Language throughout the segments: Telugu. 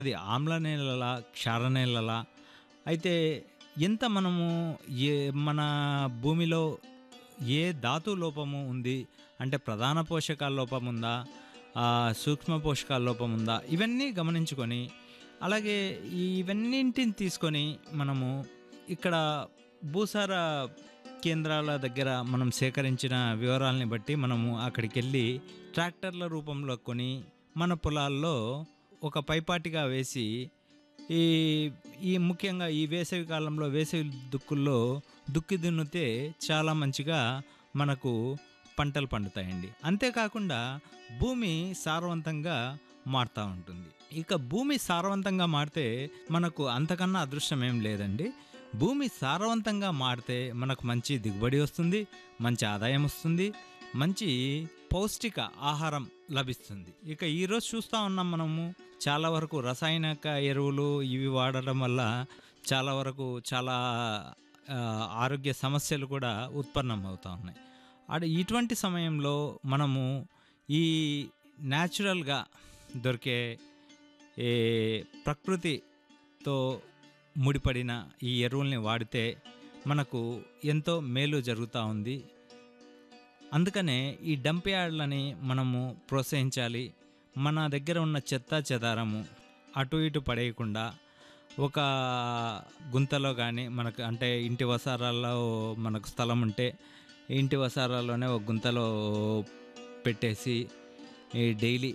అది ఆమ్ల నేలలా క్షార నేలలా అయితే ఎంత మనము ఏ మన భూమిలో ఏ ధాతు లోపము ఉంది అంటే ప్రధాన పోషకాల లోపం ఉందా ఆ, సూక్ష్మ పోషకాల లోపం ఉందా ఇవన్నీ గమనించుకొని అలాగే ఇవన్నింటిని తీసుకొని మనము ఇక్కడ భూసార కేంద్రాల దగ్గర మనం సేకరించిన వివరాలని బట్టి మనము అక్కడికి వెళ్ళి ట్రాక్టర్ల రూపంలో కొని మన పొలాల్లో ఒక పైపాటిగా వేసి ఈ ఈ ముఖ్యంగా ఈ వేసవి కాలంలో వేసవి దుక్కుల్లో దుక్కి దున్నితే చాలా మంచిగా మనకు పంటలు పండుతాయండి అంతేకాకుండా భూమి సారవంతంగా మారుతూ ఉంటుంది ఇక భూమి సారవంతంగా మారితే మనకు అంతకన్నా అదృష్టం ఏం లేదండి భూమి సారవంతంగా మారితే మనకు మంచి దిగుబడి వస్తుంది మంచి ఆదాయం వస్తుంది మంచి పౌష్టిక ఆహారం లభిస్తుంది ఇక ఈరోజు చూస్తూ ఉన్నాం మనము చాలా వరకు రసాయనిక ఎరువులు ఇవి వాడడం వల్ల చాలా వరకు చాలా ఆ, ఆరోగ్య సమస్యలు కూడా ఉత్పన్నం అవుతూ ఉన్నాయి అడ ఇటువంటి సమయంలో మనము ఈ న్యాచురల్గా దొరికే ఏ ప్రకృతితో ముడిపడిన ఈ ఎరువుల్ని వాడితే మనకు ఎంతో మేలు జరుగుతూ ఉంది అందుకనే ఈ డంప్ యార్డ్లని మనము ప్రోత్సహించాలి మన దగ్గర ఉన్న చెత్త చెదారము అటు ఇటు పడేయకుండా ఒక గుంతలో కానీ మనకు అంటే ఇంటి వసారాల్లో మనకు స్థలం ఉంటే ఇంటి వసారాల్లోనే ఒక గుంతలో పెట్టేసి ఈ డైలీ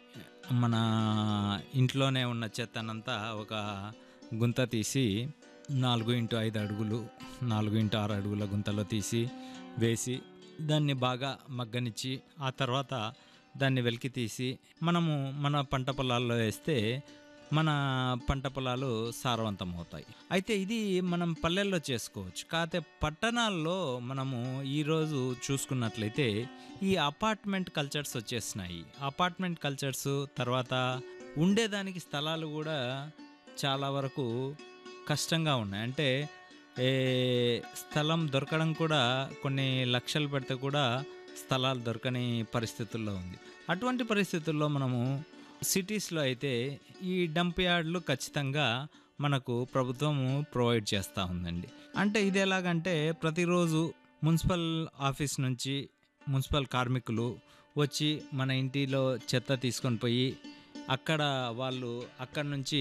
మన ఇంట్లోనే ఉన్న చెత్తనంతా ఒక గుంత తీసి నాలుగు ఇంటూ ఐదు అడుగులు నాలుగు ఇంటూ ఆరు అడుగుల గుంతలో తీసి వేసి దాన్ని బాగా మగ్గనిచ్చి ఆ తర్వాత దాన్ని వెలికి తీసి మనము మన పంట పొలాల్లో వేస్తే మన పంట పొలాలు సారవంతం అవుతాయి అయితే ఇది మనం పల్లెల్లో చేసుకోవచ్చు కాకపోతే పట్టణాల్లో మనము ఈరోజు చూసుకున్నట్లయితే ఈ అపార్ట్మెంట్ కల్చర్స్ వచ్చేసినాయి అపార్ట్మెంట్ కల్చర్స్ తర్వాత ఉండేదానికి స్థలాలు కూడా చాలా వరకు కష్టంగా ఉన్నాయి అంటే ఏ స్థలం దొరకడం కూడా కొన్ని లక్షలు పెడితే కూడా స్థలాలు దొరకని పరిస్థితుల్లో ఉంది అటువంటి పరిస్థితుల్లో మనము సిటీస్లో అయితే ఈ డంప్ యార్డ్లు ఖచ్చితంగా మనకు ప్రభుత్వము ప్రొవైడ్ చేస్తూ ఉందండి అంటే ఇది ఎలాగంటే ప్రతిరోజు మున్సిపల్ ఆఫీస్ నుంచి మున్సిపల్ కార్మికులు వచ్చి మన ఇంటిలో చెత్త తీసుకొని పోయి అక్కడ వాళ్ళు అక్కడ నుంచి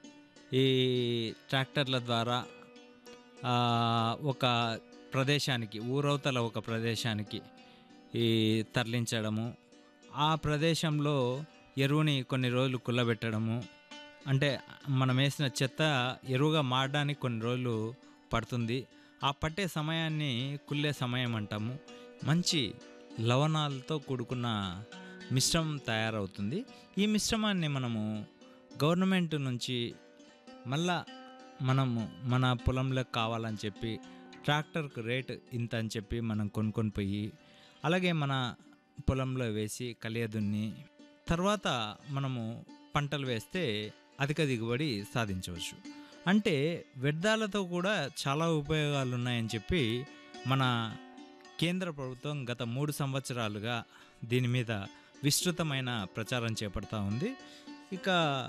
ఈ ట్రాక్టర్ల ద్వారా ఆ, ఒక ప్రదేశానికి ఊరవతల ఒక ప్రదేశానికి ఈ తరలించడము ఆ ప్రదేశంలో ఎరువుని కొన్ని రోజులు కుల్లబెట్టడము అంటే మనం వేసిన చెత్త ఎరువుగా మారడానికి కొన్ని రోజులు పడుతుంది ఆ పట్టే సమయాన్ని కుల్లే సమయం అంటాము మంచి లవణాలతో కూడుకున్న మిశ్రమం తయారవుతుంది ఈ మిశ్రమాన్ని మనము గవర్నమెంట్ నుంచి మళ్ళా మనము మన పొలంలోకి కావాలని చెప్పి ట్రాక్టర్కు రేట్ ఇంత అని చెప్పి మనం కొనుక్కొని పోయి అలాగే మన పొలంలో వేసి కలియదున్ని తర్వాత మనము పంటలు వేస్తే అధిక దిగుబడి సాధించవచ్చు అంటే వ్యర్థాలతో కూడా చాలా ఉపయోగాలు ఉన్నాయని చెప్పి మన కేంద్ర ప్రభుత్వం గత మూడు సంవత్సరాలుగా దీని మీద విస్తృతమైన ప్రచారం చేపడతా ఉంది ఇక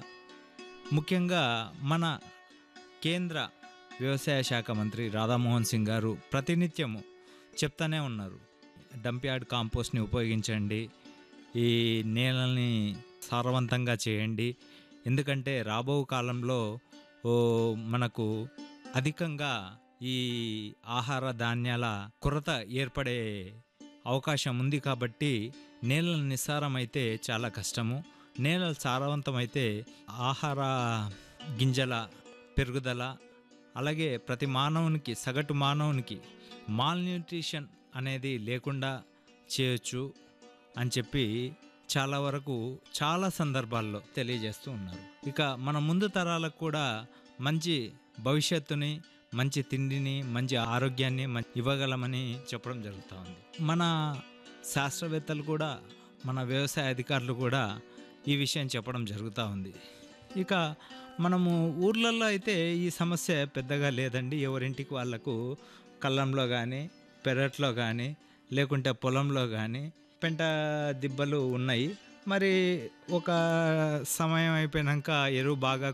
ముఖ్యంగా మన కేంద్ర వ్యవసాయ శాఖ మంత్రి రాధామోహన్ సింగ్ గారు ప్రతినిత్యము చెప్తానే ఉన్నారు డంప్యార్డ్ కాంపోస్ట్ని ఉపయోగించండి ఈ నేలని సారవంతంగా చేయండి ఎందుకంటే రాబో కాలంలో ఓ మనకు అధికంగా ఈ ఆహార ధాన్యాల కొరత ఏర్పడే అవకాశం ఉంది కాబట్టి నేలలు నిస్సారమైతే చాలా కష్టము నేలలు సారవంతమైతే ఆహార గింజల పెరుగుదల అలాగే ప్రతి మానవునికి సగటు మానవునికి మాల్ న్యూట్రిషన్ అనేది లేకుండా చేయొచ్చు అని చెప్పి చాలా వరకు చాలా సందర్భాల్లో తెలియజేస్తూ ఉన్నారు ఇక మన ముందు తరాలకు కూడా మంచి భవిష్యత్తుని మంచి తిండిని మంచి ఆరోగ్యాన్ని మ- ఇవ్వగలమని చెప్పడం జరుగుతూ ఉంది మన శాస్త్రవేత్తలు కూడా మన వ్యవసాయ అధికారులు కూడా ఈ విషయం చెప్పడం జరుగుతూ ఉంది ఇక మనము ఊర్లలో అయితే ఈ సమస్య పెద్దగా లేదండి ఎవరింటికి వాళ్ళకు కళ్ళంలో కానీ పెరట్లో కానీ లేకుంటే పొలంలో కానీ పెంట దిబ్బలు ఉన్నాయి మరి ఒక సమయం అయిపోయినాక ఎరువు బాగా